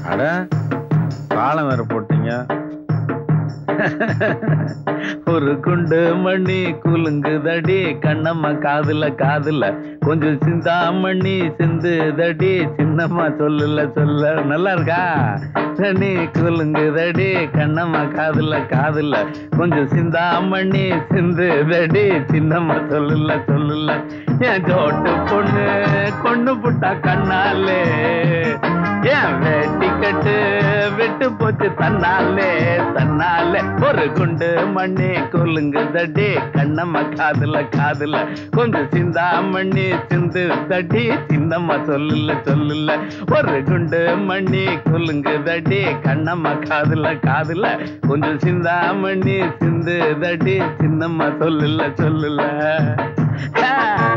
அட காலம் வேற போட்டீங்க ஒரு குண்டு மணி குலுங்குதடி கண்ணம்மா காதுல காதுல கொஞ்சம் சிந்தாமணி சிந்துதடி சின்னம்மா சொல்லல சொல்ல நல்லா இருக்கா மணி குலுங்குதடி கண்ணம்மா காதுல காதுல கொஞ்சம் சிந்தாமணி சிந்துதடி சின்னம்மா சொல்லல சொல்லல என் ஜோட்டு பொண்ணு கொண்டு புட்டா கண்ணாலே ஏன் வேட்டி கட்டு விட்டு போச்சு தன்னாலே தன்னாலே ஒரு குண்டு மண்ணி கொல்லுங்க தடி கண்ணம்மா காதுல காதுல கொஞ்சம் சிந்தா மண்ணி சிந்து தடி சின்னம்மா சொல்லல சொல்லல ஒரு குண்டு மண்ணி கொல்லுங்க தடி கண்ணம்மா காதுல காதுல கொஞ்சம் சிந்தா மண்ணி சிந்து தடி சின்னம்மா சொல்லல சொல்லல ஆ.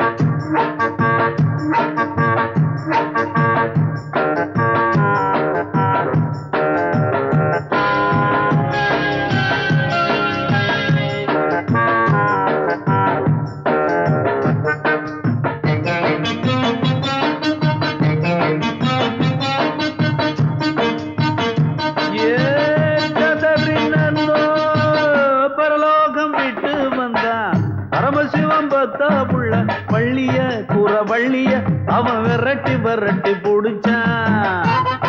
ஏகதறினோ பரலோகம் விட்டு வந்தான் பரமசிவம் பத்தா புள்ள வள்ளிய கூற வள்ளிய அவன் விரட்டி விரட்டி புடிச்சான்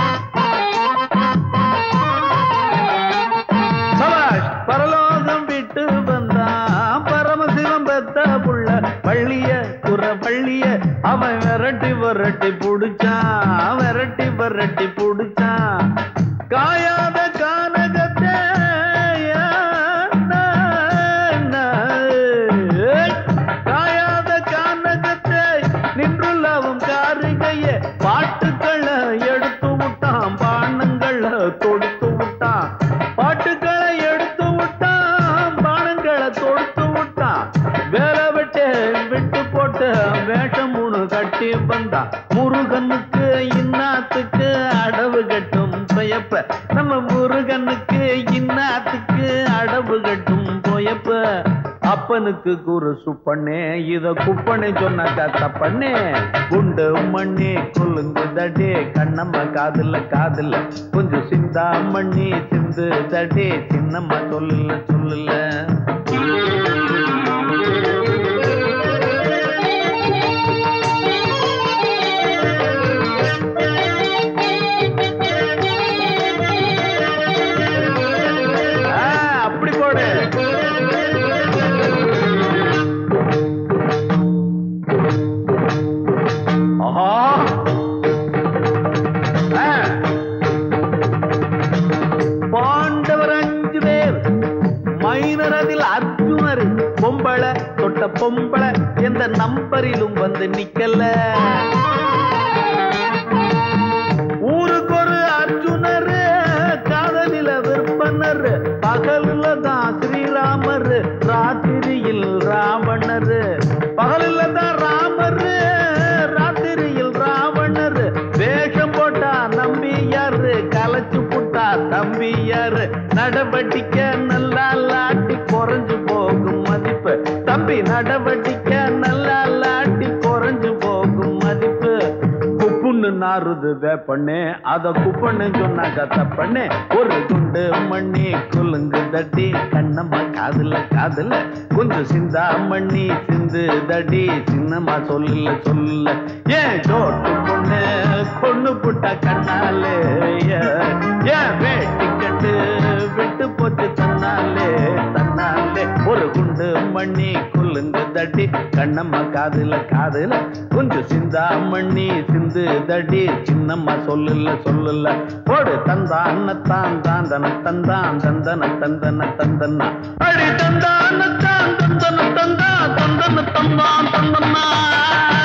சபாஷ் பரலோகம் விட்டு வந்தான் பரமசிவம் பெத்த புள்ள வள்ளிய குற வள்ளிய அவன் விரட்டி விரட்டி புடிச்சான் விரட்டி விரட்டி புடிச்சான் காயாத கானகத்தை நா, நா, ஏய். காயாத கானகத்தை நின்றுள்ளவும் காரிகைய பாட்டுக்களை எடுத்து விட்டான் பானங்களை தொடுத்து விட்டான் பாட்டுக்களை எடுத்து விட்டான் பானங்களை தொடுத்து விட்டான் வேலை விட்டு விட்டு போட்டு வேஷம் மூணு கட்டி வந்தான் முருகனுக்கு இன்னாத்துக்கு அடவு கட்டும் பொயப்ப நம்ம முருகனுக்கு இன்னாத்துக்கு அடவு கட்டும் பொயப்ப அப்பனுக்கு குரு சுப்பண்ணே இத குப்பனை சொன்னாக்கா தப்பண்ணே குண்டு மண்ணி கொல்லுங்கு தடே கண்ணம்மா காதுல காதுல கொஞ்சம் சிந்தா மண்ணி சிந்து தடே சின்னம்மா சொல்லல சொல்லல ஆ, அப்படி போடு ஆஹா ஆ. பாண்டவர் அஞ்சு பேர் மைனர் அதில் அர்ஜுனர் பொம்பளை தொட்ட பொம்பளை எந்த நம்பரிலும் வந்து நிக்கல ஊருக்கு ஒரு அர்ஜுனர் காதலில விற்பனர் பகலில தான் ஸ்ரீராமர் ராத்திரியில் ராவணர் பகலில தான் ராமர் ராத்திரியில் ராவணர் வேஷம் போட்டா நம்பியாரு கலைச்சு புட்டா தம்பியாரு நடவடிக்கை நல்லா லாட்டி குறைஞ்சு போகும் மதிப்பு தம்பி நடவடிக்கை நல்லா லாட்டி குறைஞ்சு போகும் மதிப்பு குப்புன்னு நாறுது வேப்பண்ணே அத குப்பண்ணு சொன்னாக்க தப்பண்ணே ஒரு குண்டு மண்ணி குலுங்கு தட்டி கண்ணம்மா காதுல காதுல கொஞ்சம் சிந்தா மண்ணி சிந்து தடி சின்னம்மா சொல்லல சொல்லல ஏன் ஜோட்டு பொண்ணு பொண்ணு புட்டா கண்ணாலே ஏன் வேட்டி கட்டு விட்டு போச்சு தன்னாலே தன்னாலே ஒரு குண்டு மண்ணி குலுங்கு தட்டி கண்ணம்மா காதுல காதுல கொஞ்சம் சிந்தா மண்ணி சிந்து தடி சின்னம்மா சொல்லல சொல்லல போடு தந்தான தான் தான் தன தந்தான் தந்தன தந்தன தந்தனா அடி தந்தான தான் தந்தன தந்தா தந்தன தந்தான் தந்தனா